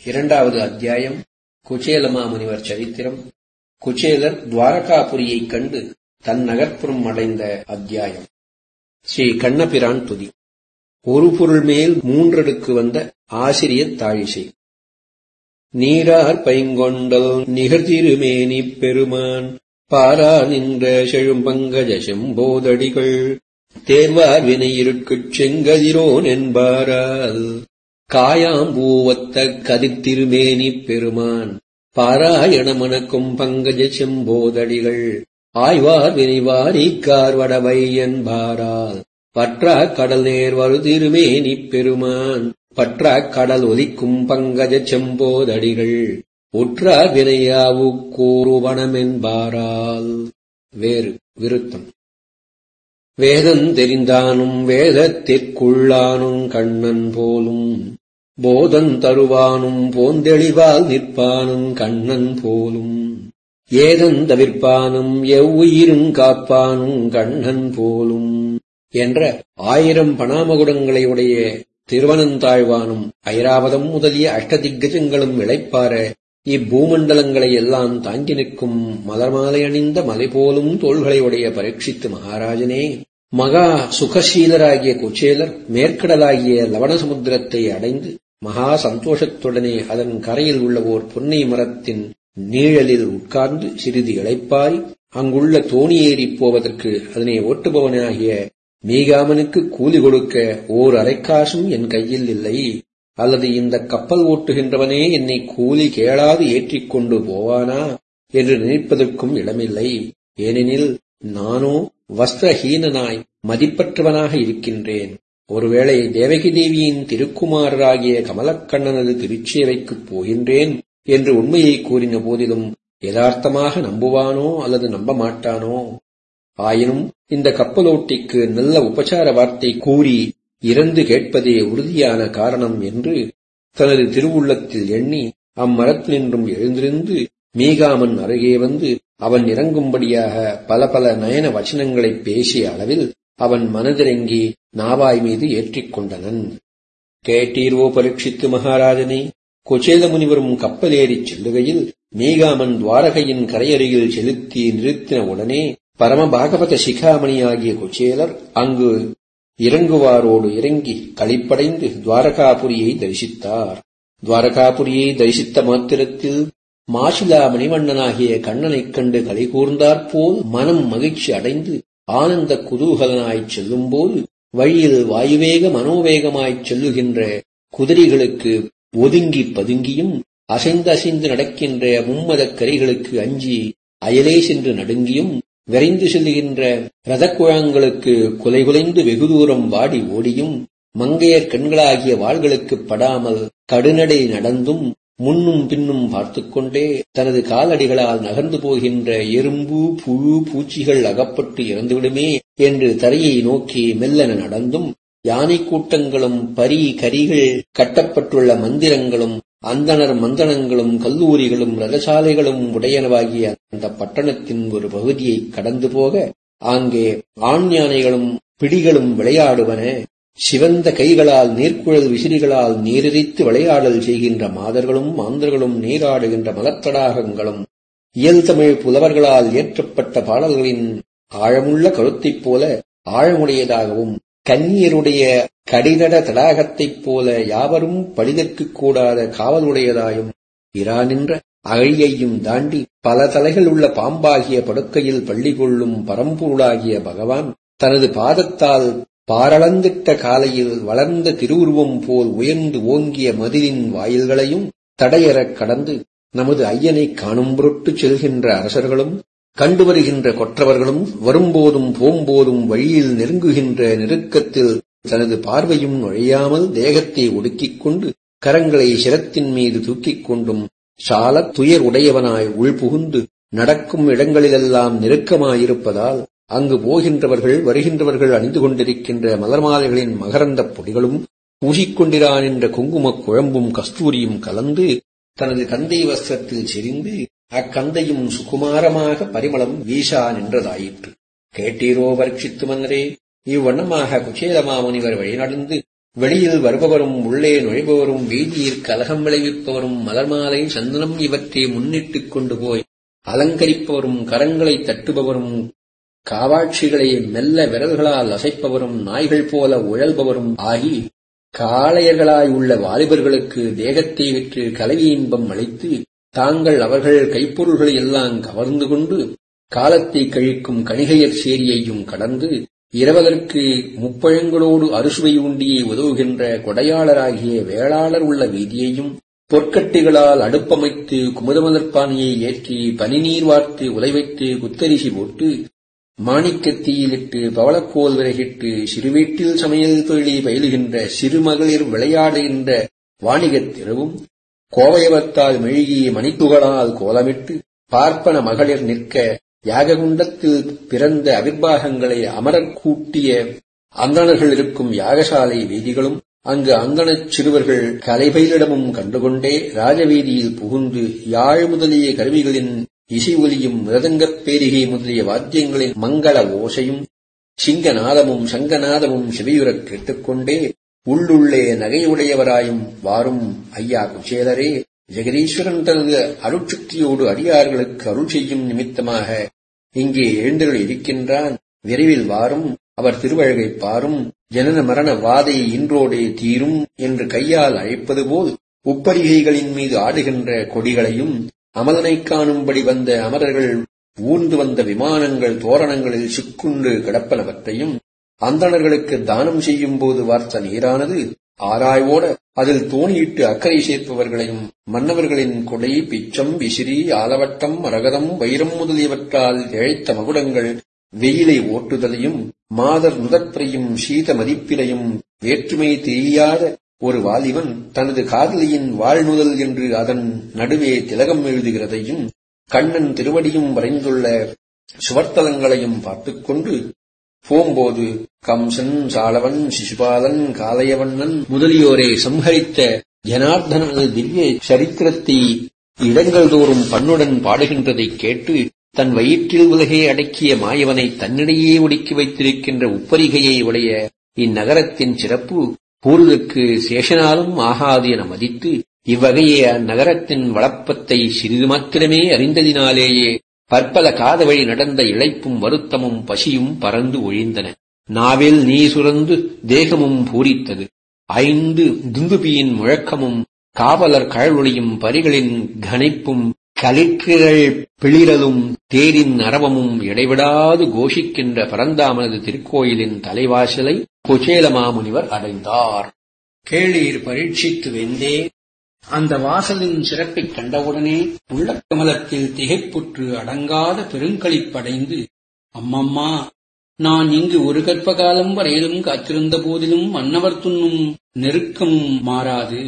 இரண்டாவது அத்தியாயம் குச்சேலமா முனிவர் சரித்திரம் குச்சேலர் துவாரகாபுரியைக் கண்டு தன் நகர்ப்புறம் அடைந்த அத்தியாயம் ஸ்ரீ கண்ணபிரான் துதி ஒரு பொருள் மேல் மூன்றடுக்கு வந்த ஆசிரியத் தாழிசை நீரார் பைங்கொண்டல் நிகழ்திருமேனி பெருமான் பாரா நின்ற செழும்பங்கஜ செம்போதடிகள் தேர்வார் வினையிருக்குச் செங்கதிரோன் என்பாரால் காயாம்பூவத்த கதிர்த்திருமேனி பெருமான் பாராயணமனக்கும் பங்கஜ செம்போதடிகள் ஆய்வார் வினைவாரிக்கார் வடவை என்பாரால் பற்றாக் கடல் நேர் வருதிருமேனி பெருமான் பற்றாக் கடல் ஒலிக்கும் பங்கஜ செம்போதடிகள் உற்றார் வினையாவு கூறுவனமென்பாரால் வேறு விருத்தம் வேதம் தெரிந்தானும் வேதத்திற்குள்ளானும் கண்ணன் போலும் போதன் தருவானும் போந்தெளிவால் நிற்பானும் கண்ணன் போலும் ஏதன் தவிர்ப்பானும் எவ்வுயிரும் காப்பானும் கண்ணன் போலும் என்ற ஆயிரம் பணாமகுடங்களை உடைய திருவனந்தாழ்வானும் ஐராவதம் முதலிய அஷ்டதிக்கஜங்களும் இழைப்பார இப்பூமண்டலங்களை எல்லாம் தாங்கி நிற்கும் மலர்மாலை அணிந்த மலை போலும் தோள்களை உடைய பரீட்சித்து மகாராஜனே மகா சுகசீலராகிய குச்சேலர் மேற்கடலாகிய லவணசமுத்திரத்தை அடைந்து மகா சந்தோஷத்துடனே அதன் கரையில் உள்ள ஓர் பொன்னை மரத்தின் நீழலில் உட்கார்ந்து சிறிது இளைப்பாரி அங்குள்ள தோணியேறிப் போவதற்கு அதனை ஓட்டுபவனாகிய மீகாமனுக்கு கூலி கொடுக்க ஓர் அரைக்காசும் என் கையில் இல்லை அல்லது இந்த கப்பல் ஓட்டுகின்றவனே என்னை கூலி கேளாது ஏற்றிக் கொண்டு போவானா என்று நினைப்பதற்கும் இடமில்லை ஏனெனில் நானோ வஸ்திரஹீனனாய் மதிப்பற்றவனாக இருக்கின்றேன் ஒருவேளை தேவகி தேவியின் திருக்குமாரராகிய கமலக்கண்ணனது திருச்சேவைக்குப் போகின்றேன் என்று உண்மையை கூறின போதிலும் யதார்த்தமாக நம்புவானோ அல்லது நம்ப மாட்டானோ ஆயினும் இந்த கப்பலோட்டிக்கு நல்ல உபசார வார்த்தை கூறி இறந்து கேட்பதே உறுதியான காரணம் என்று தனது திருவுள்ளத்தில் எண்ணி அம்மரத்தினின்றும் எழுந்திருந்து மீகாமன் அருகே வந்து அவன் இறங்கும்படியாக பல பல நயன வச்சனங்களைப் பேசிய அளவில் அவன் மனதிறங்கி நாவாய் மீது ஏற்றிக் கொண்டனன் கேட்டீர்வோ பரீட்சித்து மகாராஜனை குச்சேல முனிவரும் கப்பலேறிச் செல்லுகையில் மீகாமன் துவாரகையின் கரையருகில் செலுத்தி நிறுத்தின உடனே பரம பாகவத சிகாமணியாகிய குச்சேலர் அங்கு இறங்குவாரோடு இறங்கி களிப்படைந்து துவாரகாபுரியை தரிசித்தார் துவாரகாபுரியை தரிசித்த மாத்திரத்தில் மாசிலா மணிவண்ணனாகிய கண்ணனைக் கண்டு களி கூர்ந்தாற்போல் மனம் மகிழ்ச்சி அடைந்து ஆனந்த குதூகலனாய்ச் செல்லும்போது வழியில் வாயுவேக மனோவேகமாய்ச் செல்லுகின்ற குதிரைகளுக்கு ஒதுங்கி பதுங்கியும் அசைந்து அசைந்து நடக்கின்ற மும்மதக் கரைகளுக்கு அஞ்சி அயலே சென்று நடுங்கியும் விரைந்து செல்லுகின்ற ரதக்குழாங்களுக்கு குலை குலைந்து வெகு தூரம் வாடி ஓடியும் மங்கையர் கண்களாகிய வாள்களுக்குப் படாமல் கடுநடை நடந்தும் முன்னும் பின்னும் பார்த்துக்கொண்டே தனது காலடிகளால் நகர்ந்து போகின்ற எறும்பு புழு பூச்சிகள் அகப்பட்டு இறந்துவிடுமே என்று தரையை நோக்கி மெல்லென நடந்தும் யானை கூட்டங்களும் பரி கரிகள் கட்டப்பட்டுள்ள மந்திரங்களும் அந்தனர் மந்தனங்களும் கல்லூரிகளும் ரதசாலைகளும் உடையனவாகிய அந்த பட்டணத்தின் ஒரு பகுதியை கடந்து போக அங்கே ஆண் யானைகளும் பிடிகளும் விளையாடுவன சிவந்த கைகளால் நீர்க்குழல் விசிறிகளால் நீரெறித்து விளையாடல் செய்கின்ற மாதர்களும் மாந்தர்களும் நீராடுகின்ற மலத்தடாகங்களும் இயல் தமிழ் புலவர்களால் ஏற்றப்பட்ட பாடல்களின் ஆழமுள்ள கருத்தைப் போல ஆழமுடையதாகவும் கன்னியருடைய கடிநட தடாகத்தைப் போல யாவரும் பழிதற்குக் கூடாத காவலுடையதாயும் இரா நின்ற அழியையும் தாண்டி பல தலைகள் உள்ள பாம்பாகிய படுக்கையில் பள்ளி கொள்ளும் பரம்பொருளாகிய பகவான் தனது பாதத்தால் பாரளந்திட்ட காலையில் வளர்ந்த திருவுருவம் போல் உயர்ந்து ஓங்கிய மதிலின் வாயில்களையும் தடையறக் கடந்து நமது ஐயனைக் காணும் பொருட்டு செல்கின்ற அரசர்களும் கண்டு வருகின்ற கொற்றவர்களும் வரும்போதும் போம்போதும் வழியில் நெருங்குகின்ற நெருக்கத்தில் தனது பார்வையும் நுழையாமல் தேகத்தை ஒடுக்கிக் கொண்டு கரங்களை சிரத்தின் மீது தூக்கிக் கொண்டும் சாலத் துயர் உடையவனாய் உள்புகுந்து நடக்கும் இடங்களிலெல்லாம் நெருக்கமாயிருப்பதால் அங்கு போகின்றவர்கள் வருகின்றவர்கள் அணிந்து கொண்டிருக்கின்ற மலர் மாலைகளின் மகரந்தப் பொடிகளும் பூசிக்கொண்டிரான் என்ற குங்குமக் குழம்பும் கஸ்தூரியும் கலந்து தனது கந்தை வஸ்திரத்தில் செறிந்து அக்கந்தையும் சுகுமாரமாக பரிமளம் வீசா நின்றதாயிற்று கேட்டீரோ பரீட்சித்து மன்னரே இவ்வண்ணமாக குச்சேலமாமுனிவர் வழிநடந்து வெளியில் வருபவரும் உள்ளே நுழைபவரும் வீதியில் கலகம் விளைவிப்பவரும் மலர் மாலை சந்தனம் இவற்றை முன்னிட்டுக் கொண்டு போய் அலங்கரிப்பவரும் கரங்களை தட்டுபவரும் காவாட்சிகளை மெல்ல விரல்களால் அசைப்பவரும் நாய்கள் போல உழல்பவரும் ஆகி காளையர்களாய் உள்ள வாலிபர்களுக்கு தேகத்தை விற்று கலவி இன்பம் அளித்து தாங்கள் அவர்கள் கைப்பொருள்களை எல்லாம் கவர்ந்து கொண்டு காலத்தை கழிக்கும் கணிகையர் சேரியையும் கடந்து இரவதற்கு முப்பழங்களோடு அறுசுவை உண்டியை உதவுகின்ற கொடையாளராகிய வேளாளர் உள்ள வீதியையும் பொற்கட்டிகளால் அடுப்பமைத்து குமுதமலர்பானையை ஏற்றி பனிநீர் வார்த்து உலைவைத்து குத்தரிசி போட்டு மாணிக்கத்தீயிலிட்டு பவளக்கோல் விறகிட்டு சிறுவீட்டில் சமையல் தொழிலை பயிலுகின்ற சிறுமகளிர் விளையாடுகின்ற வாணிகத் தெருவும் கோவயவத்தால் மெழுகிய மணித்துகளால் கோலமிட்டு பார்ப்பன மகளிர் நிற்க யாககுண்டத்தில் பிறந்த அவிர்வாகங்களை அமரக் கூட்டிய அந்தணர்கள் இருக்கும் யாகசாலை வீதிகளும் அங்கு அந்தணச் சிறுவர்கள் கலைபயிலிடமும் கண்டுகொண்டே ராஜவீதியில் புகுந்து யாழ் முதலிய கருவிகளின் இசை ஒலியும் மிருதங்கப் பேரிகை முதலிய வாத்தியங்களின் மங்கள ஓசையும் சிங்கநாதமும் சங்கநாதமும் செவியுறக் கேட்டுக்கொண்டே உள்ளுள்ளே நகையுடையவராயும் வாரும் ஐயா குச்சேலரே ஜெகதீஸ்வரன் தனது அருட்சக்தியோடு அடியார்களுக்கு அருள் செய்யும் நிமித்தமாக இங்கே எழுந்தருள் இருக்கின்றான் விரைவில் வாரும் அவர் திருவழகை பாரும் ஜனன மரண வாதை இன்றோடே தீரும் என்று கையால் அழைப்பது போல் உப்பரிகைகளின் மீது ஆடுகின்ற கொடிகளையும் அமலனைக் காணும்படி வந்த அமரர்கள் ஊர்ந்து வந்த விமானங்கள் தோரணங்களில் சிக்குண்டு கிடப்பனவற்றையும் அந்தணர்களுக்கு தானம் செய்யும் போது வார்த்த நீரானது ஆராய்வோட அதில் தோணியிட்டு அக்கறை சேர்ப்பவர்களையும் மன்னவர்களின் கொடை பிச்சம் விசிறி ஆலவட்டம் மரகதம் வைரம் முதலியவற்றால் இழைத்த மகுடங்கள் வெயிலை ஓட்டுதலையும் மாதர் நுதற்பையும் சீத மதிப்பிலையும் வேற்றுமை தெரியாத ஒரு வாலிபன் தனது காதலியின் வாழ்நுதல் என்று அதன் நடுவே திலகம் எழுதுகிறதையும் கண்ணன் திருவடியும் வரைந்துள்ள சுவர்த்தலங்களையும் பார்த்துக்கொண்டு போம்போது கம்சன் சாலவன் சிசுபாலன் காளையவண்ணன் முதலியோரை சம்ஹரித்த ஜனார்தனது திவ்ய சரித்திரத்தை இடங்கள் தோறும் பண்ணுடன் பாடுகின்றதைக் கேட்டு தன் வயிற்றில் உலகை அடக்கிய மாயவனை தன்னிடையே ஒடுக்கி வைத்திருக்கின்ற உப்பரிகையை உடைய இந்நகரத்தின் சிறப்பு கூறுதற்கு சேஷனாலும் ஆகாது என மதித்து இவ்வகையே அந்நகரத்தின் வளப்பத்தை சிறிது மாத்திரமே அறிந்ததினாலேயே பற்பல காதவழி நடந்த இழைப்பும் வருத்தமும் பசியும் பறந்து ஒழிந்தன நாவில் நீ சுரந்து தேகமும் பூரித்தது ஐந்து துந்துபியின் முழக்கமும் காவலர் கழலொளியும் பரிகளின் கனைப்பும் கலிற்றுகள் பிளிரலும் தேரின் அரவமும் இடைவிடாது கோஷிக்கின்ற பரந்தாமனது திருக்கோயிலின் தலைவாசலை குச்சேலமாமுனிவர் அடைந்தார் கேளீர் பரீட்சித்து வெந்தே அந்த வாசலின் சிறப்பைக் கண்டவுடனே உள்ளக்கமலத்தில் திகைப்புற்று அடங்காத பெருங்களிப்படைந்து அம்மம்மா நான் இங்கு ஒரு கற்பகாலம் வரையிலும் காத்திருந்த போதிலும் மன்னவர் துண்ணும் நெருக்கமும் மாறாது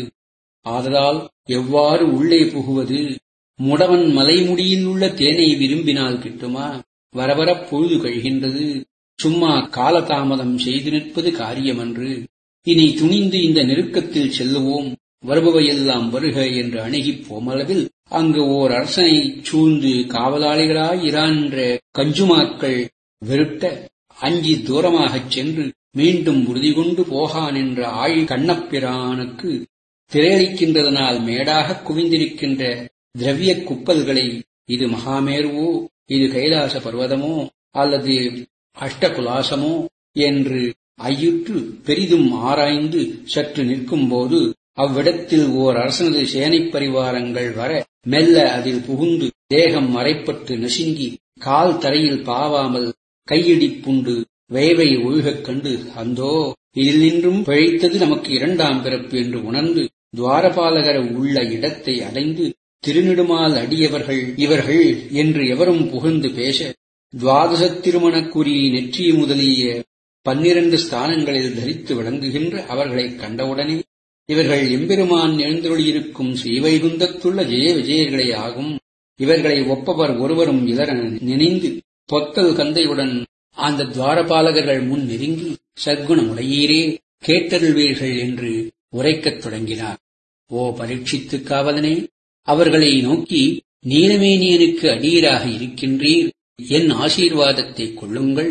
ஆதலால் எவ்வாறு உள்ளே புகுவது முடவன் மலைமுடியில் உள்ள தேனை விரும்பினால் கிட்டுமா வரவரப் பொழுது கழிகின்றது சும்மா காலதாமதம் செய்து நிற்பது காரியமன்று இனி துணிந்து இந்த நெருக்கத்தில் செல்லுவோம் வருபவையெல்லாம் வருக என்று அணுகிப் போமளவில் அங்கு ஓர் அரசனைச் சூழ்ந்து காவலாளிகளாயிரான்ற கஞ்சுமாக்கள் வெறுட்ட அஞ்சி தூரமாகச் சென்று மீண்டும் உறுதி கொண்டு போகான் என்ற ஆழி கண்ணப்பிரானுக்கு திரையளிக்கின்றதனால் மேடாகக் குவிந்திருக்கின்ற திரவிய குப்பல்களை இது மகாமேருவோ இது கைலாச பர்வதமோ அல்லது அஷ்டகுலாசமோ என்று ஐயுற்று பெரிதும் ஆராய்ந்து சற்று நிற்கும்போது அவ்விடத்தில் ஓர் அரசனது சேனைப் பரிவாரங்கள் வர மெல்ல அதில் புகுந்து தேகம் மறைப்பட்டு நசுங்கி கால் தரையில் பாவாமல் கையிடிப்புண்டு வேவை ஒழுகக் கண்டு அந்தோ இதில் நின்றும் பிழைத்தது நமக்கு இரண்டாம் பிறப்பு என்று உணர்ந்து துவாரபாலகர உள்ள இடத்தை அடைந்து திருநெடுமால் அடியவர்கள் இவர்கள் என்று எவரும் புகழ்ந்து பேச துவாதச திருமணக்குறி நெற்றி முதலிய பன்னிரண்டு ஸ்தானங்களில் தரித்து விளங்குகின்ற அவர்களைக் கண்டவுடனே இவர்கள் எம்பெருமான் எழுந்தொழியிருக்கும் ஸ்ரீவைகுந்தத்துள்ள ஜெய விஜயர்களே ஆகும் இவர்களை ஒப்பவர் ஒருவரும் இலர நினைந்து பொத்தல் கந்தையுடன் அந்த துவாரபாலகர்கள் முன் நெருங்கி சத்குணமுடையீரே கேட்டருள்வீர்கள் என்று உரைக்கத் தொடங்கினார் ஓ பரீட்சித்து காவலனே அவர்களை நோக்கி நீலமேனியனுக்கு அடியராக இருக்கின்றீர் என் ஆசீர்வாதத்தைக் கொள்ளுங்கள்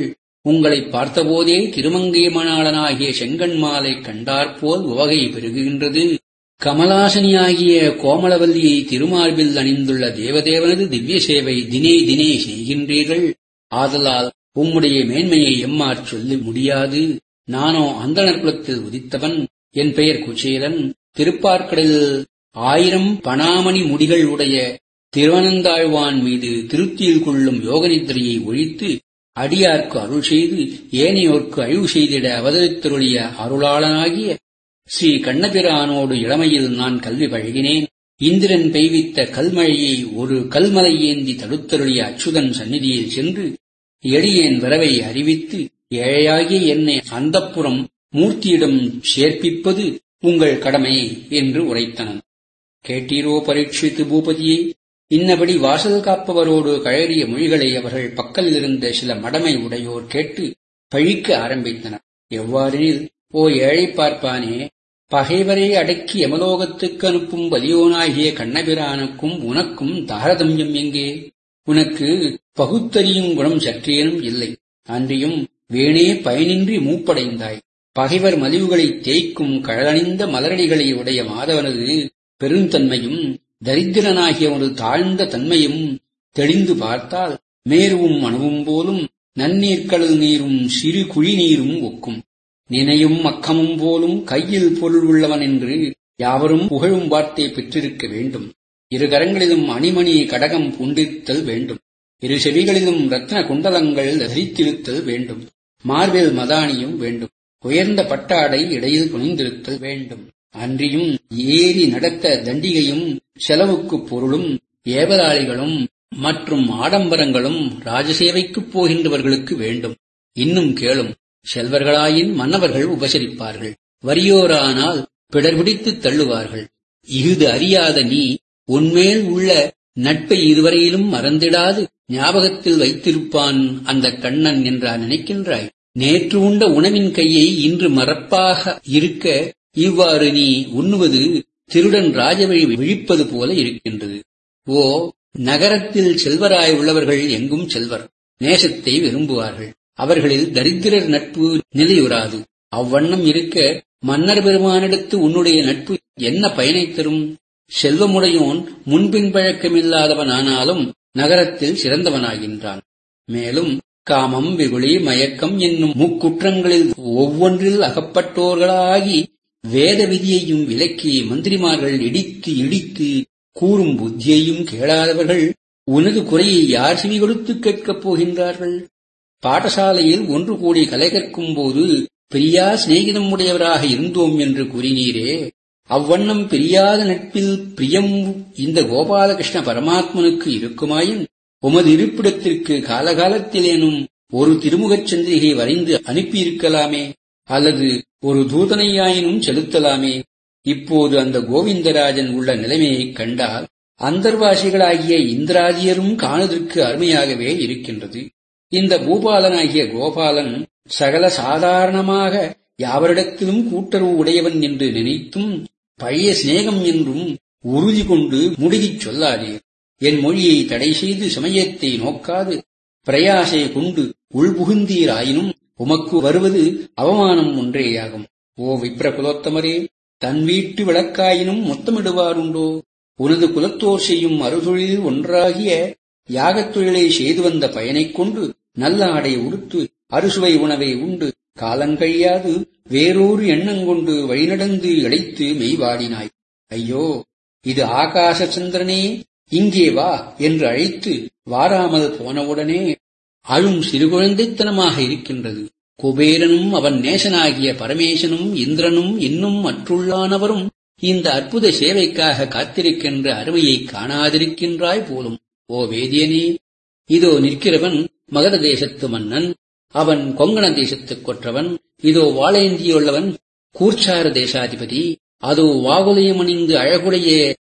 உங்களை பார்த்தபோதே திருமங்கை மணாளனாகிய செங்கன்மாலை கண்டாற்போல் உவகை பெருகுகின்றது கமலாசனியாகிய கோமலவல்லியை திருமார்பில் அணிந்துள்ள தேவதேவனது திவ்ய சேவை தினே தினே செய்கின்றீர்கள் ஆதலால் உம்முடைய மேன்மையை எம்மாற் சொல்ல முடியாது நானோ அந்தணர் குலத்தில் உதித்தவன் என் பெயர் குச்சேலன் திருப்பார்க்கடலில் ஆயிரம் பணாமணி முடிகள் உடைய திருவனந்தாழ்வான் மீது திருத்தியில் கொள்ளும் யோகநித்திரையை ஒழித்து அடியார்க்கு அருள் செய்து ஏனையோர்க்கு அழிவு செய்திட அவதரித்தருளிய அருளாளனாகிய ஸ்ரீ கண்ணபிரானோடு இளமையில் நான் கல்வி பழகினேன் இந்திரன் பெய்வித்த கல்மழையை ஒரு கல்மலை ஏந்தி தடுத்தருளிய அச்சுதன் சந்நிதியில் சென்று எளியேன் வரவை அறிவித்து ஏழையாகிய என்னை அந்தப்புறம் மூர்த்தியிடம் சேர்ப்பிப்பது உங்கள் கடமை என்று உரைத்தனன் கேட்டீரோ பரீட்சித்து பூபதியே இன்னபடி வாசல் காப்பவரோடு கழறிய மொழிகளை அவர்கள் பக்கலில் இருந்த சில மடமை உடையோர் கேட்டு பழிக்க ஆரம்பித்தனர் எவ்வாறெனில் ஓ ஏழை பார்ப்பானே பகைவரை அடக்கி யமலோகத்துக்கு அனுப்பும் வலியோனாகிய கண்ணபிரானுக்கும் உனக்கும் தாரதமியம் எங்கே உனக்கு பகுத்தறியும் குணம் சற்றேனும் இல்லை அன்றியும் வேணே பயனின்றி மூப்படைந்தாய் பகைவர் மலிவுகளை தேய்க்கும் கழலணிந்த மலரடிகளை உடைய மாதவனது பெருந்தன்மையும் தரித்திரனாகிய ஒரு தாழ்ந்த தன்மையும் தெளிந்து பார்த்தால் மேருவும் அணுவும் போலும் நன்னீர்க்கடல் நீரும் சிறு குழி நீரும் ஒக்கும் நினையும் அக்கமும் போலும் கையில் பொருள் உள்ளவன் என்று யாவரும் புகழும் வார்த்தை பெற்றிருக்க வேண்டும் இரு கரங்களிலும் அணிமணி கடகம் பூண்டிருத்தல் வேண்டும் இரு செவிகளிலும் ரத்ன குண்டலங்கள் தரித்திருத்தல் வேண்டும் மார்பில் மதானியும் வேண்டும் உயர்ந்த பட்டாடை இடையில் புனிந்திருத்தல் வேண்டும் அன்றியும் ஏறி நடத்த தண்டிகையும் செலவுக்குப் பொருளும் ஏவலாளிகளும் மற்றும் ஆடம்பரங்களும் ராஜசேவைக்குப் போகின்றவர்களுக்கு வேண்டும் இன்னும் கேளும் செல்வர்களாயின் மன்னவர்கள் உபசரிப்பார்கள் வறியோரானால் பிடர் பிடித்துத் தள்ளுவார்கள் இஃது அறியாத நீ உன்மேல் உள்ள நட்பை இதுவரையிலும் மறந்திடாது ஞாபகத்தில் வைத்திருப்பான் அந்த கண்ணன் என்றா நினைக்கின்றாய் நேற்று உண்ட உணவின் கையை இன்று மறப்பாக இருக்க இவ்வாறு நீ உண்ணுவது திருடன் ராஜவழி விழிப்பது போல இருக்கின்றது ஓ நகரத்தில் செல்வராய் உள்ளவர்கள் எங்கும் செல்வர் நேசத்தை விரும்புவார்கள் அவர்களில் தரித்திரர் நட்பு நிலையுறாது அவ்வண்ணம் இருக்க மன்னர் பெருமானிடத்து உன்னுடைய நட்பு என்ன பயனை தரும் செல்வமுடையோன் முன்பின் பழக்கமில்லாதவனானாலும் நகரத்தில் சிறந்தவனாகின்றான் மேலும் காமம் வெகுளி மயக்கம் என்னும் முக்குற்றங்களில் ஒவ்வொன்றில் அகப்பட்டோர்களாகி வேத விதியையும் விலக்கி மந்திரிமார்கள் இடித்து இடித்து கூறும் புத்தியையும் கேளாதவர்கள் உனது குறையை யார் செவி கொடுத்து கேட்கப் போகின்றார்கள் பாடசாலையில் ஒன்று கூடி கலை கற்கும் போது பிரியா சிநேகிதம் உடையவராக இருந்தோம் என்று கூறினீரே அவ்வண்ணம் பிரியாத நட்பில் பிரியம் இந்த கோபாலகிருஷ்ண பரமாத்மனுக்கு இருக்குமாயின் உமது இருப்பிடத்திற்கு காலகாலத்திலேனும் ஒரு திருமுகச் சந்திரிகை வரைந்து அனுப்பியிருக்கலாமே அல்லது ஒரு தூதனையாயினும் செலுத்தலாமே இப்போது அந்த கோவிந்தராஜன் உள்ள நிலைமையைக் கண்டால் அந்தர்வாசிகளாகிய இந்திராதியரும் காணுதற்கு அருமையாகவே இருக்கின்றது இந்த பூபாலனாகிய கோபாலன் சகல சாதாரணமாக யாவரிடத்திலும் கூட்டுறவு உடையவன் என்று நினைத்தும் பழைய சிநேகம் என்றும் உறுதி கொண்டு முடிகிச் சொல்லாதீர் என் மொழியை தடை செய்து சமயத்தை நோக்காது பிரயாசை கொண்டு உள்புகுந்தீராயினும் உமக்கு வருவது அவமானம் ஒன்றேயாகும் ஓ விப்ர குலோத்தமரே தன் வீட்டு விளக்காயினும் மொத்தமிடுவாருண்டோ உனது குலத்தோர் செய்யும் அறுதொழில் ஒன்றாகிய யாகத் தொழிலை செய்து வந்த பயனைக் கொண்டு நல்ல ஆடை உடுத்து அறுசுவை உணவை உண்டு காலங்கழியாது வேறொரு எண்ணங்கொண்டு வழிநடந்து இழைத்து மெய்வாடினாய் ஐயோ இது ஆகாச சந்திரனே இங்கே வா என்று அழைத்து வாராமல் போனவுடனே அழும் சிறுகுழந்தைத்தனமாக இருக்கின்றது குபேரனும் அவன் நேசனாகிய பரமேசனும் இந்திரனும் இன்னும் மற்றுள்ளானவரும் இந்த அற்புத சேவைக்காக காத்திருக்கின்ற அருமையை காணாதிருக்கின்றாய் போலும் ஓ வேதியனே இதோ நிற்கிறவன் மகர தேசத்து மன்னன் அவன் கொங்கண தேசத்துக் கொற்றவன் இதோ வாழேந்தியுள்ளவன் கூர்ச்சார தேசாதிபதி அதோ வாகுலயமணிந்து அழகுடைய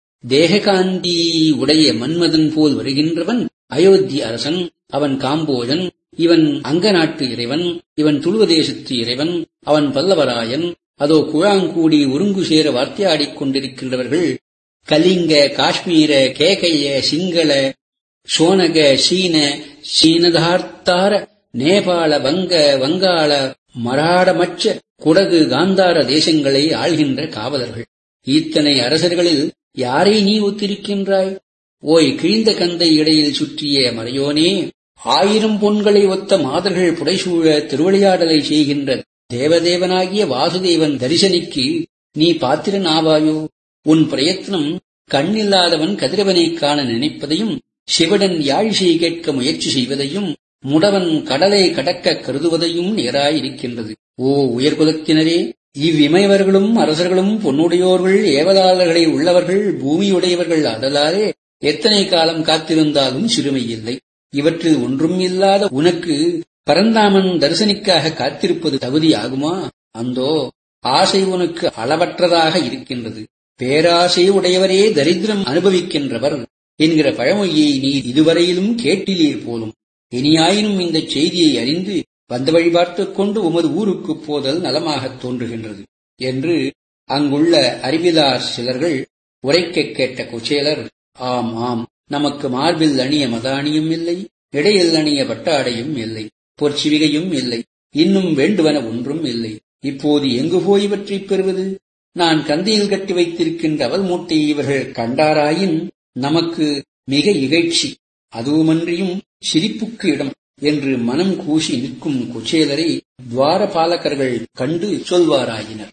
தேககாந்தி உடைய மன்மதன் போல் வருகின்றவன் அயோத்தி அரசன் அவன் காம்போஜன் இவன் அங்க நாட்டு இறைவன் இவன் துளுவதேசத்து இறைவன் அவன் பல்லவராயன் அதோ குழாங்கூடி ஒருங்கு சேர வார்த்தையாடிக் கொண்டிருக்கின்றவர்கள் கலிங்க காஷ்மீர கேகைய சிங்கள சோனக சீன சீனதார்த்தார நேபாள வங்க வங்காள மராடமச்ச குடகு காந்தார தேசங்களை ஆள்கின்ற காவலர்கள் இத்தனை அரசர்களில் யாரை நீ ஒத்திருக்கின்றாய் ஓய் கிழிந்த கந்தை இடையில் சுற்றிய மறையோனே ஆயிரம் பொன்களை ஒத்த மாதர்கள் புடைசூழ திருவிளையாடலை செய்கின்ற தேவதேவனாகிய வாசுதேவன் தரிசனிக்கு நீ பாத்திரன் ஆவாயோ உன் பிரயத்னம் கண்ணில்லாதவன் கதிரவனைக் காண நினைப்பதையும் சிவடன் யாழிசை கேட்க முயற்சி செய்வதையும் முடவன் கடலை கடக்க கருதுவதையும் நேராயிருக்கின்றது ஓ உயர்குலத்தினரே இவ்விமையவர்களும் அரசர்களும் பொன்னுடையோர்கள் ஏவலாளர்களை உள்ளவர்கள் பூமியுடையவர்கள் அதலாலே எத்தனை காலம் காத்திருந்தாலும் சிறுமையில்லை இவற்றில் ஒன்றும் இல்லாத உனக்கு பரந்தாமன் தரிசனிக்காக காத்திருப்பது தகுதியாகுமா அந்தோ ஆசை உனக்கு அளவற்றதாக இருக்கின்றது பேராசை உடையவரே தரித்திரம் அனுபவிக்கின்றவர் என்கிற பழமொழியை நீ இதுவரையிலும் கேட்டிலீர் போலும் இனியாயினும் இந்த செய்தியை அறிந்து வந்த வழி பார்த்துக் கொண்டு உமது ஊருக்குப் போதல் நலமாகத் தோன்றுகின்றது என்று அங்குள்ள அறிவிலார் சிலர்கள் உரைக்கக் கேட்ட குச்சேலர் ஆம் ஆம் நமக்கு மார்பில் அணிய மதானியும் இல்லை இடையில் அணிய பட்டாடையும் இல்லை பொற்சிவிகையும் இல்லை இன்னும் வேண்டுவன ஒன்றும் இல்லை இப்போது எங்கு போய் இவற்றைப் பெறுவது நான் கந்தையில் கட்டி வைத்திருக்கின்ற அவல் மூட்டையை இவர்கள் கண்டாராயின் நமக்கு மிக இகழ்ச்சி அதுவுமன்றியும் சிரிப்புக்கு இடம் என்று மனம் கூசி நிற்கும் குச்சேலரை துவாரபாலகர்கள் கண்டு சொல்வாராயினர்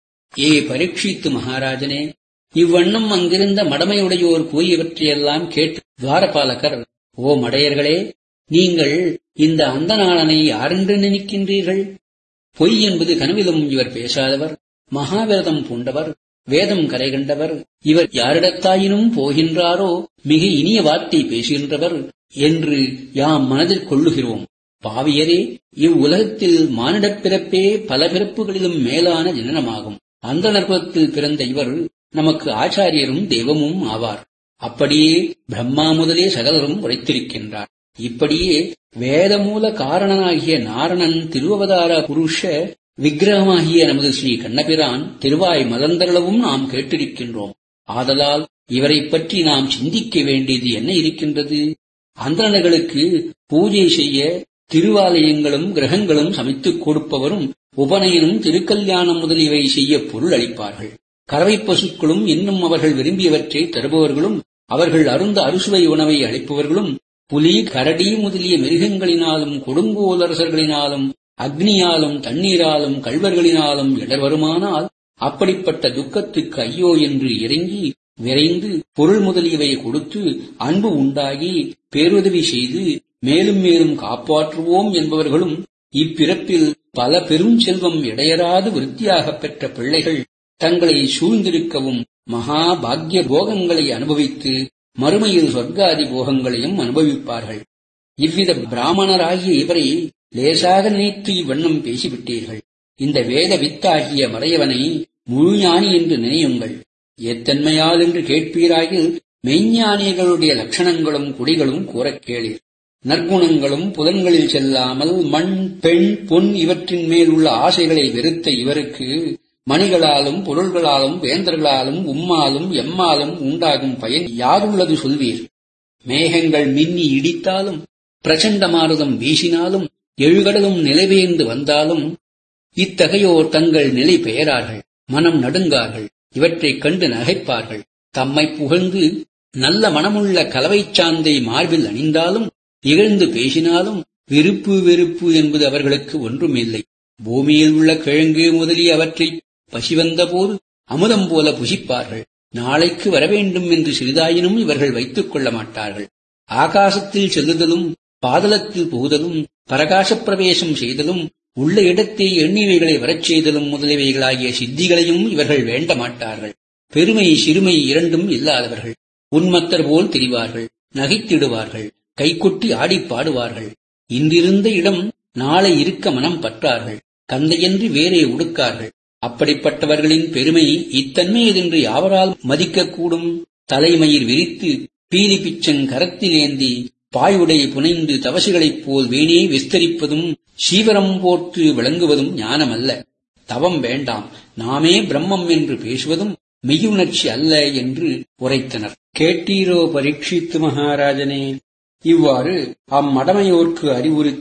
ஏ பரீட்சித்து மகாராஜனே இவ்வண்ணம் அங்கிருந்த மடமையுடையோர் கூறியவற்றையெல்லாம் கேட்டு துவாரபாலகர் ஓ மடையர்களே நீங்கள் இந்த அந்தநாளனை யாரென்று நினைக்கின்றீர்கள் பொய் என்பது கனவிலும் இவர் பேசாதவர் மகாவிரதம் பூண்டவர் வேதம் கரை கண்டவர் இவர் யாரிடத்தாயினும் போகின்றாரோ மிக இனிய வார்த்தை பேசுகின்றவர் என்று யாம் மனதில் கொள்ளுகிறோம் பாவியரே இவ்வுலகத்தில் மானிடப் பிறப்பே பல பிறப்புகளிலும் மேலான ஜனனமாகும் அந்த நற்பத்தில் பிறந்த இவர் நமக்கு ஆச்சாரியரும் தெய்வமும் ஆவார் அப்படியே பிரம்மா முதலே சகலரும் உரைத்திருக்கின்றார் இப்படியே வேதமூல காரணனாகிய நாரணன் திருவவதார புருஷ விக்கிரகமாகிய நமது ஸ்ரீ கண்ணபிரான் திருவாய் மலர்ந்தளவும் நாம் கேட்டிருக்கின்றோம் ஆதலால் இவரைப் பற்றி நாம் சிந்திக்க வேண்டியது என்ன இருக்கின்றது அந்தணர்களுக்கு பூஜை செய்ய திருவாலயங்களும் கிரகங்களும் சமைத்துக் கொடுப்பவரும் உபநயனும் திருக்கல்யாணம் முதலியவை செய்ய பொருள் அளிப்பார்கள் கறவை பசுக்களும் இன்னும் அவர்கள் விரும்பியவற்றை தருபவர்களும் அவர்கள் அருந்த அறுசுவை உணவை அளிப்பவர்களும் புலி கரடி முதலிய மிருகங்களினாலும் கொடுங்கோலரசர்களினாலும் அக்னியாலும் தண்ணீராலும் கள்வர்களினாலும் இடர் வருமானால் அப்படிப்பட்ட துக்கத்துக்கு ஐயோ என்று இறங்கி விரைந்து பொருள் முதலியவை கொடுத்து அன்பு உண்டாகி பேருதவி செய்து மேலும் மேலும் காப்பாற்றுவோம் என்பவர்களும் இப்பிறப்பில் பல பெரும் செல்வம் இடையராது விருத்தியாகப் பெற்ற பிள்ளைகள் தங்களை சூழ்ந்திருக்கவும் மகா பாக்ய போகங்களை அனுபவித்து மறுமையில் சொர்க்காதி போகங்களையும் அனுபவிப்பார்கள் இவ்வித பிராமணராகிய இவரை லேசாக நினைத்து இவ்வண்ணம் பேசிவிட்டீர்கள் இந்த வேத வித்தாகிய மறையவனை முழுஞானி என்று நினையுங்கள் எத்தன்மையால் என்று கேட்பீராகில் மெய்ஞானிகளுடைய லட்சணங்களும் குடிகளும் கூறக் கேளீர் நற்குணங்களும் புலன்களில் செல்லாமல் மண் பெண் பொன் இவற்றின் மேல் உள்ள ஆசைகளை வெறுத்த இவருக்கு மணிகளாலும் பொருள்களாலும் வேந்தர்களாலும் உம்மாலும் எம்மாலும் உண்டாகும் பயன் யாருள்ளது சொல்வீர் மேகங்கள் மின்னி இடித்தாலும் பிரச்சண்ட மாருதம் வீசினாலும் எழுகடலும் நிலைவேந்து வந்தாலும் இத்தகையோர் தங்கள் நிலை பெயரார்கள் மனம் நடுங்கார்கள் இவற்றைக் கண்டு நகைப்பார்கள் தம்மை புகழ்ந்து நல்ல மனமுள்ள கலவைச் சாந்தை மார்பில் அணிந்தாலும் இகழ்ந்து பேசினாலும் விருப்பு வெறுப்பு என்பது அவர்களுக்கு ஒன்றுமில்லை பூமியில் உள்ள கிழங்கு முதலிய அவற்றை பசிவந்தபோது அமுதம் போல புசிப்பார்கள் நாளைக்கு வரவேண்டும் என்று சிறிதாயினும் இவர்கள் வைத்துக் கொள்ள மாட்டார்கள் ஆகாசத்தில் செல்லுதலும் பாதலத்தில் புகுதலும் பரகாசப் பிரவேசம் செய்தலும் உள்ள இடத்தை எண்ணிவைகளை வரச் செய்தலும் முதலியவைகளாகிய சித்திகளையும் இவர்கள் வேண்ட மாட்டார்கள் பெருமை சிறுமை இரண்டும் இல்லாதவர்கள் உன்மத்தர் போல் தெரிவார்கள் நகைத்திடுவார்கள் கைகொட்டி ஆடிப் பாடுவார்கள் இன்றிருந்த இடம் நாளை இருக்க மனம் பற்றார்கள் கந்தையன்றி வேறே உடுக்கார்கள் அப்படிப்பட்டவர்களின் பெருமை இத்தன்மையதென்று யாவரால் மதிக்கக்கூடும் தலைமயிர் விரித்து பீலி பிச்சன் கரத்திலேந்தி பாயுடை புனைந்து தவசுகளைப் போல் வீணே விஸ்தரிப்பதும் சீவரம் போற்று விளங்குவதும் ஞானமல்ல தவம் வேண்டாம் நாமே பிரம்மம் என்று பேசுவதும் மெய்யுணர்ச்சி அல்ல என்று உரைத்தனர் கேட்டீரோ பரீட்சித்து மகாராஜனே இவ்வாறு அம்மடமையோர்க்கு அறிவுறுத்தி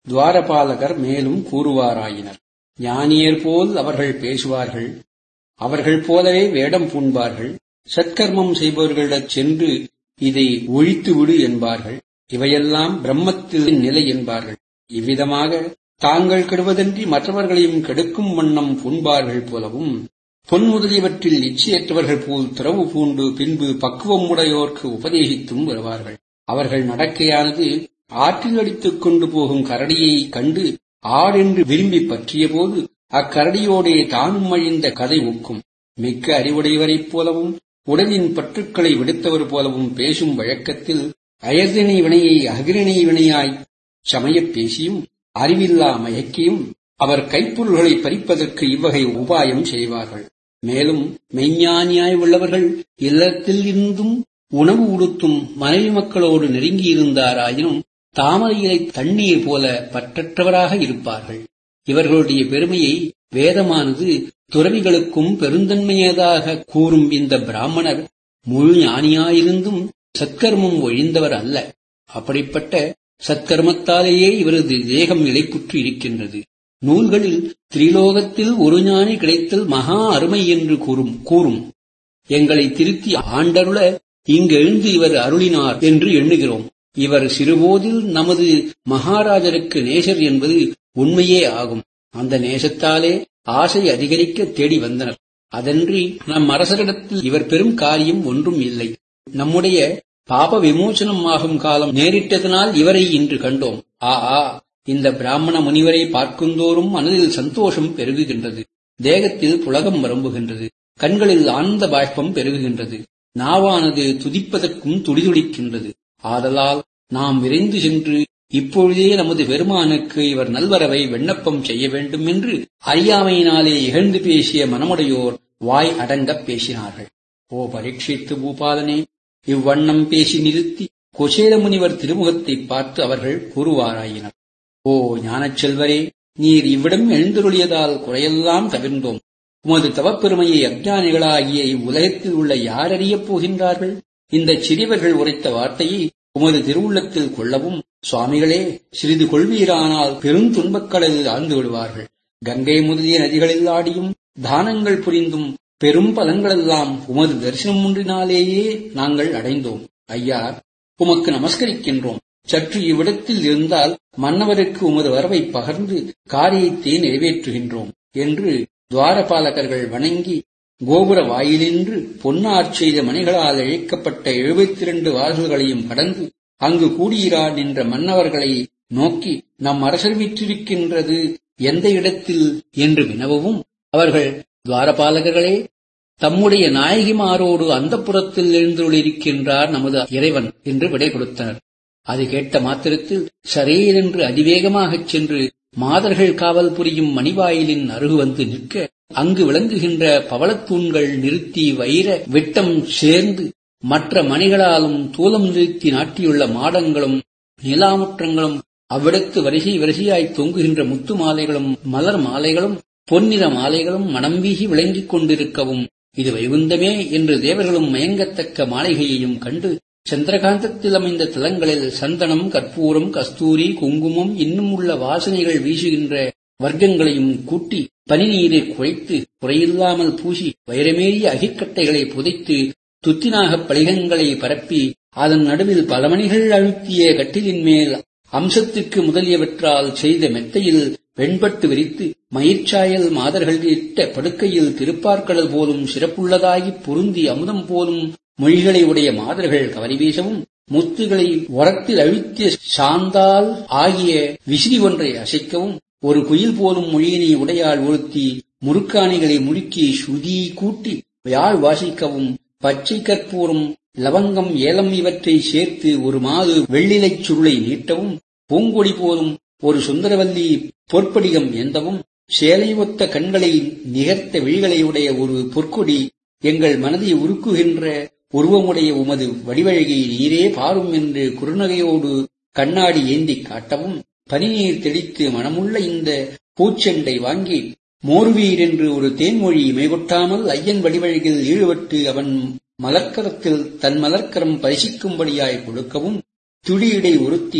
துவாரபாலகர் மேலும் கூறுவாராயினர் ஞானியர் போல் அவர்கள் பேசுவார்கள் அவர்கள் போலவே வேடம் பூண்பார்கள் சத்கர்மம் செய்பவர்களிடம் சென்று இதை ஒழித்துவிடு என்பார்கள் இவையெல்லாம் பிரம்மத்தில் நிலை என்பார்கள் இவ்விதமாக தாங்கள் கெடுவதன்றி மற்றவர்களையும் கெடுக்கும் வண்ணம் பூண்பார்கள் போலவும் பொன் முதலியவற்றில் இச்சையற்றவர்கள் போல் துறவு பூண்டு பின்பு பக்குவம் உடையோர்க்கு உபதேசித்தும் வருவார்கள் அவர்கள் நடக்கையானது ஆற்றில் அடித்துக் கொண்டு போகும் கரடியை கண்டு ஆடென்று விரும்பி பற்றிய போது அக்கரடியோடே தானும் அழிந்த கதை ஒக்கும் மிக்க அறிவுடையவரைப் போலவும் உடலின் பற்றுக்களை விடுத்தவர் போலவும் பேசும் வழக்கத்தில் அயர்தினை வினையை அகிரிணை வினையாய் சமயப் பேசியும் அறிவில்லா மயக்கியும் அவர் கைப்பொருள்களை பறிப்பதற்கு இவ்வகை உபாயம் செய்வார்கள் மேலும் மெய்ஞானியாய் உள்ளவர்கள் இல்லத்தில் இருந்தும் உணவு உடுத்தும் மனைவி மக்களோடு நெருங்கியிருந்தாராயினும் தாமரை இலை தண்ணீர் போல பற்றற்றவராக இருப்பார்கள் இவர்களுடைய பெருமையை வேதமானது துறவிகளுக்கும் பெருந்தன்மையதாக கூறும் இந்த பிராமணர் முழு ஞானியாயிருந்தும் சத்கர்மம் ஒழிந்தவர் அல்ல அப்படிப்பட்ட சத்கர்மத்தாலேயே இவரது தேகம் நிலைப்புற்று இருக்கின்றது நூல்களில் திரிலோகத்தில் ஒரு ஞானி கிடைத்தல் மகா அருமை என்று கூறும் கூறும் எங்களை திருத்தி ஆண்டருள இங்கெழுந்து இவர் அருளினார் என்று எண்ணுகிறோம் இவர் சிறுபோதில் நமது மகாராஜருக்கு நேசர் என்பது உண்மையே ஆகும் அந்த நேசத்தாலே ஆசை அதிகரிக்க தேடி வந்தனர் அதன்றி நம் அரசரிடத்தில் இவர் பெரும் காரியம் ஒன்றும் இல்லை நம்முடைய பாப விமோசனம் ஆகும் காலம் நேரிட்டதனால் இவரை இன்று கண்டோம் ஆ ஆ இந்த பிராமண முனிவரை பார்க்குந்தோறும் மனதில் சந்தோஷம் பெருகுகின்றது தேகத்தில் புலகம் வரம்புகின்றது கண்களில் ஆனந்த பாஷ்பம் பெருகுகின்றது நாவானது துதிப்பதற்கும் துடிதுடிக்கின்றது ஆதலால் நாம் விரைந்து சென்று இப்பொழுதே நமது பெருமானுக்கு இவர் நல்வரவை விண்ணப்பம் செய்ய வேண்டும் என்று அறியாமையினாலே இகழ்ந்து பேசிய மனமுடையோர் வாய் அடங்கப் பேசினார்கள் ஓ பரீட்சித்து பூபாலனே இவ்வண்ணம் பேசி நிறுத்தி குசேல முனிவர் திருமுகத்தை பார்த்து அவர்கள் கூறுவாராயினர் ஓ ஞானச் செல்வரே நீர் இவ்விடம் எழுந்தருளியதால் குறையெல்லாம் தவிர்ந்தோம் உமது தவப்பெருமையை அஜ்ஞானிகளாகிய இவ்வுலகத்தில் உள்ள யார் அறியப் போகின்றார்கள் இந்த சிறியவர்கள் உரைத்த வார்த்தையை உமது திருவுள்ளத்தில் கொள்ளவும் சுவாமிகளே சிறிது கொள்வீரானால் பெருந்துன்பக்கடலில் ஆழ்ந்து விடுவார்கள் கங்கை முதலிய நதிகளில் ஆடியும் தானங்கள் புரிந்தும் பெரும் பலன்களெல்லாம் உமது தரிசனம் ஒன்றினாலேயே நாங்கள் அடைந்தோம் ஐயா உமக்கு நமஸ்கரிக்கின்றோம் சற்று இவ்விடத்தில் இருந்தால் மன்னவருக்கு உமது வரவை பகர்ந்து காரியத்தை நிறைவேற்றுகின்றோம் என்று துவாரபாலகர்கள் வணங்கி கோபுர வாயிலின்று பொன்னார் செய்த மணிகளால் இழைக்கப்பட்ட எழுபத்தி இரண்டு வாசல்களையும் கடந்து அங்கு கூடியிரா நின்ற மன்னவர்களை நோக்கி நம் அரசர் விற்றிருக்கின்றது எந்த இடத்தில் என்று வினவவும் அவர்கள் துவாரபாலகர்களே தம்முடைய நாயகிமாரோடு அந்த புறத்தில் எழுந்துள்ளிருக்கின்றார் நமது இறைவன் என்று விடை கொடுத்தனர் அது கேட்ட மாத்திரத்தில் சரேரென்று அதிவேகமாகச் சென்று மாதர்கள் காவல் புரியும் மணிவாயிலின் அருகு வந்து நிற்க அங்கு விளங்குகின்ற பவளத்தூண்கள் நிறுத்தி வைர விட்டம் சேர்ந்து மற்ற மணிகளாலும் தூலம் நிறுத்தி நாட்டியுள்ள மாடங்களும் நிலாமுற்றங்களும் அவ்விடத்து வரிசை வரிசையாய் தொங்குகின்ற முத்து மாலைகளும் மலர் மாலைகளும் பொன்னிற மாலைகளும் மனம் வீசி விளங்கிக் கொண்டிருக்கவும் இது வைகுந்தமே என்று தேவர்களும் மயங்கத்தக்க மாளிகையையும் கண்டு சந்திரகாந்தத்தில் அமைந்த தலங்களில் சந்தனம் கற்பூரம் கஸ்தூரி குங்குமம் இன்னும் உள்ள வாசனைகள் வீசுகின்ற வர்க்கங்களையும் கூட்டி பனிநீரை குழைத்து குறையில்லாமல் பூசி வைரமேறிய அகிக்கட்டைகளை புதைத்து துத்தினாகப் பளிகங்களை பரப்பி அதன் நடுவில் பல மணிகள் அழுத்திய கட்டிலின் மேல் அம்சத்துக்கு முதலியவற்றால் செய்த மெத்தையில் வெண்பட்டு விரித்து மயிர்ச்சாயல் மாதர்கள் இட்ட படுக்கையில் திருப்பார்க்கடல் போலும் சிறப்புள்ளதாகிப் பொருந்தி அமுதம் போலும் மொழிகளை உடைய மாதர்கள் கவரி வீசவும் முத்துகளை உரத்தில் அழுத்திய சாந்தால் ஆகிய விசிறி ஒன்றை அசைக்கவும் ஒரு குயில் போலும் மொழியினை உடையால் ஒருத்தி முறுக்காணிகளை முறுக்கி சுதி கூட்டி யாழ் வாசிக்கவும் பச்சை கற்பூரம் லவங்கம் ஏலம் இவற்றை சேர்த்து ஒரு மாது வெள்ளிலைச் சுருளை நீட்டவும் பூங்கொடி போலும் ஒரு சுந்தரவல்லி பொற்படிகம் எந்தவும் சேலை ஒத்த கண்களை நிகர்த்த விழிகளை உடைய ஒரு பொற்கொடி எங்கள் மனதை உருக்குகின்ற உருவமுடைய உமது வடிவழகை நீரே பாரும் என்று குறுநகையோடு கண்ணாடி ஏந்திக் காட்டவும் பனிநீர் தெளித்து மனமுள்ள இந்த பூச்செண்டை வாங்கி மோர்வீர் என்று ஒரு தேன்மொழி மேகொட்டாமல் ஐயன் வடிவழகில் ஈடுபட்டு அவன் மலர்க்கரத்தில் தன் மலர்க்கரம் பரிசிக்கும்படியாய் கொடுக்கவும் துடியிடை உறுத்தி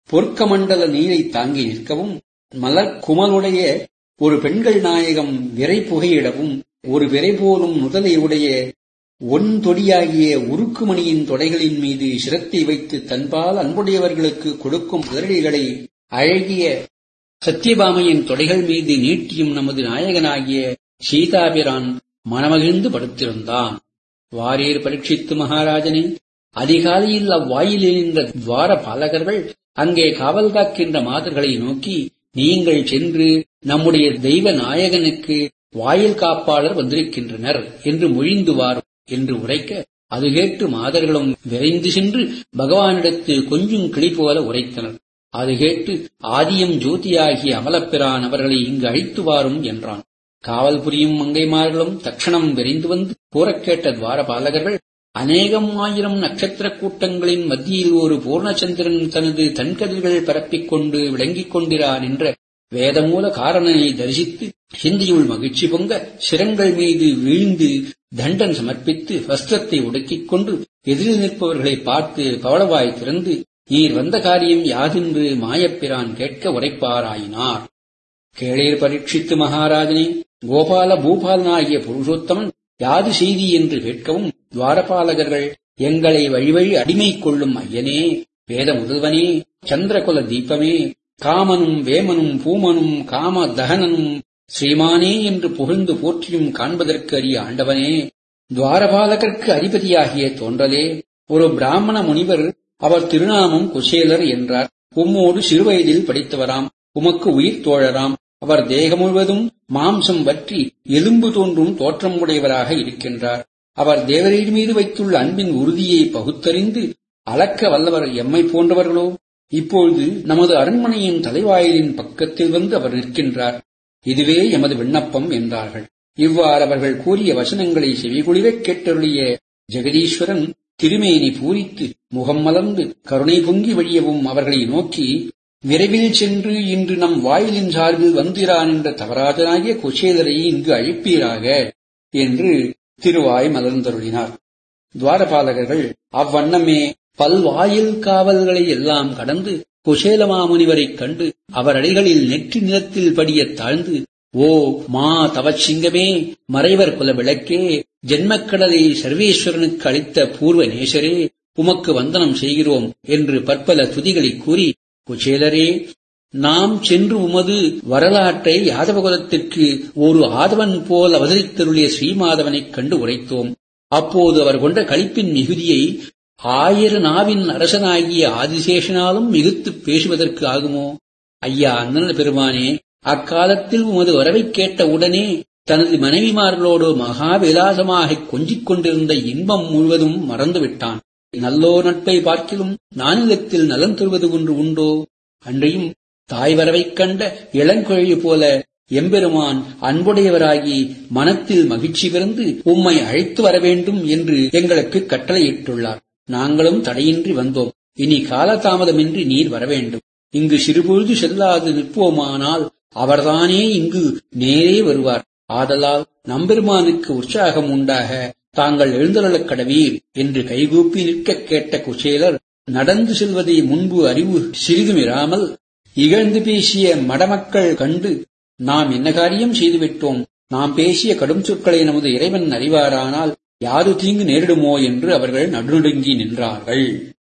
பொற்கமண்டல நீரை தாங்கி நிற்கவும் மலர் குமலுடைய ஒரு பெண்கள் நாயகம் விரை புகையிடவும் ஒரு விரை போலும் முதலை உடைய ஒன் தொடியாகிய உருக்குமணியின் தொடைகளின் மீது சிரத்தை வைத்து தன்பால் அன்புடையவர்களுக்கு கொடுக்கும் முதலடிகளை அழகிய சத்தியபாமையின் தொடைகள் மீது நீட்டியும் நமது நாயகனாகிய சீதாபிரான் மனமகிழ்ந்து படுத்திருந்தான் வாரீர் பரீட்சித்து மகாராஜனே அதிகாலையில் அவ்வாயிலில் நின்ற துவார பாலகர்கள் அங்கே காவல் காக்கின்ற மாதர்களை நோக்கி நீங்கள் சென்று நம்முடைய தெய்வ நாயகனுக்கு வாயில் காப்பாளர் வந்திருக்கின்றனர் என்று மொழிந்து வாரும் என்று உரைக்க அது கேட்டு மாதர்களும் விரைந்து சென்று பகவானிடத்து கொஞ்சம் கிளி போல உரைத்தனர் அது கேட்டு ஆதியம் ஜோதியாகிய அமலப்பிரான் அவர்களை இங்கு அழைத்து வாரும் என்றான் காவல் புரியும் மங்கைமார்களும் தட்சணம் விரைந்து வந்து கூறக் கேட்ட துவாரபாலகர்கள் அநேகம் ஆயிரம் நட்சத்திர கூட்டங்களின் மத்தியில் ஒரு பூர்ணச்சந்திரன் தனது தன்கதிர்கள் பரப்பிக் கொண்டு விளங்கிக் கொண்டிரான் என்ற வேதமூல காரணனை தரிசித்து ஹிந்தியுள் மகிழ்ச்சி பொங்க சிரங்கள் மீது வீழ்ந்து தண்டன் சமர்ப்பித்து வஸ்திரத்தை உடுக்கிக் கொண்டு எதிரில் நிற்பவர்களை பார்த்து பவளவாய் திறந்து நீர் வந்த காரியம் யாதென்று மாயப்பிரான் கேட்க உரைப்பாராயினார் கேளீர் பரீட்சித்து மகாராஜனே கோபால பூபாலனாகிய புருஷோத்தமன் யாது செய்தி என்று கேட்கவும் துவாரபாலகர்கள் எங்களை வழிவழி அடிமை கொள்ளும் ஐயனே வேத முதல்வனே சந்திரகுல தீபமே காமனும் வேமனும் பூமனும் காம தகனனும் ஸ்ரீமானே என்று புகழ்ந்து போற்றியும் காண்பதற்கு அறிய ஆண்டவனே துவாரபாலகர்க்கு அதிபதியாகிய தோன்றலே ஒரு பிராமண முனிவர் அவர் திருநாமம் குசேலர் என்றார் உம்மோடு சிறுவயதில் படித்தவராம் உமக்கு உயிர் தோழராம் அவர் தேகம் முழுவதும் மாம்சம் வற்றி எலும்பு தோன்றும் தோற்றம் உடையவராக இருக்கின்றார் அவர் தேவரீர் மீது வைத்துள்ள அன்பின் உறுதியை பகுத்தறிந்து அளக்க வல்லவர் எம்மை போன்றவர்களோ இப்பொழுது நமது அரண்மனையின் தலைவாயிலின் பக்கத்தில் வந்து அவர் நிற்கின்றார் இதுவே எமது விண்ணப்பம் என்றார்கள் இவ்வாறு அவர்கள் கூறிய வசனங்களை செவிகுளிரக் கேட்டருளிய ஜெகதீஸ்வரன் திருமேனி பூரித்து முகம் மலர்ந்து கருணை பொங்கி வழியவும் அவர்களை நோக்கி விரைவில் சென்று இன்று நம் வாயிலின் சார்பில் வந்திரான் என்ற தவராஜனாகிய குசேலரை இங்கு அழைப்பீராக என்று திருவாய் மலர்ந்தருளினார் துவாரபாலகர்கள் அவ்வண்ணமே பல்வாயில் காவல்களை எல்லாம் கடந்து குசேலமாமுனிவரைக் கண்டு அவர் அடிகளில் நெற்றி நிலத்தில் படியத் தாழ்ந்து ஓ மா தவச்சிங்கமே மறைவர் குல விளக்கே ஜென்மக்கடலை சர்வேஸ்வரனுக்கு அளித்த பூர்வ நேசரே உமக்கு வந்தனம் செய்கிறோம் என்று பற்பல துதிகளை கூறி குச்சேலரே நாம் சென்று உமது வரலாற்றை யாதவகுலத்திற்கு ஒரு ஆதவன் போல் அவதரித்தருளிய ஸ்ரீமாதவனைக் கண்டு உரைத்தோம் அப்போது அவர் கொண்ட களிப்பின் மிகுதியை ஆயிர நாவின் அரசனாகிய ஆதிசேஷனாலும் மிகுத்துப் பேசுவதற்கு ஆகுமோ ஐயா அண்ணன் பெருமானே அக்காலத்தில் உமது வரவைக் கேட்ட உடனே தனது மனைவிமார்களோடு மகாவிலாசமாக கொஞ்சிக் கொண்டிருந்த இன்பம் முழுவதும் மறந்துவிட்டான் நல்லோ நட்பை பார்க்கிலும் நானிலத்தில் நலன் தருவது ஒன்று உண்டோ அன்றையும் தாய் வரவைக் கண்ட இளங்குழலி போல எம்பெருமான் அன்புடையவராகி மனத்தில் மகிழ்ச்சி பிறந்து உம்மை அழைத்து வர வேண்டும் என்று எங்களுக்கு கட்டளையிட்டுள்ளார் நாங்களும் தடையின்றி வந்தோம் இனி காலதாமதமின்றி நீர் வரவேண்டும் இங்கு சிறுபொழுது செல்லாது நிற்போமானால் அவர்தானே இங்கு நேரே வருவார் ஆதலால் நம்பெருமானுக்கு உற்சாகம் உண்டாக தாங்கள் எழுந்தருளக் கடவீர் என்று கைகூப்பி நிற்கக் கேட்ட குசேலர் நடந்து செல்வதை முன்பு அறிவு சிறிதுமிராமல் இகழ்ந்து பேசிய மடமக்கள் கண்டு நாம் என்ன காரியம் செய்துவிட்டோம் நாம் பேசிய கடும் சொற்களை நமது இறைவன் அறிவாரானால் யாது தீங்கு நேரிடுமோ என்று அவர்கள் நடுநடுங்கி நின்றார்கள்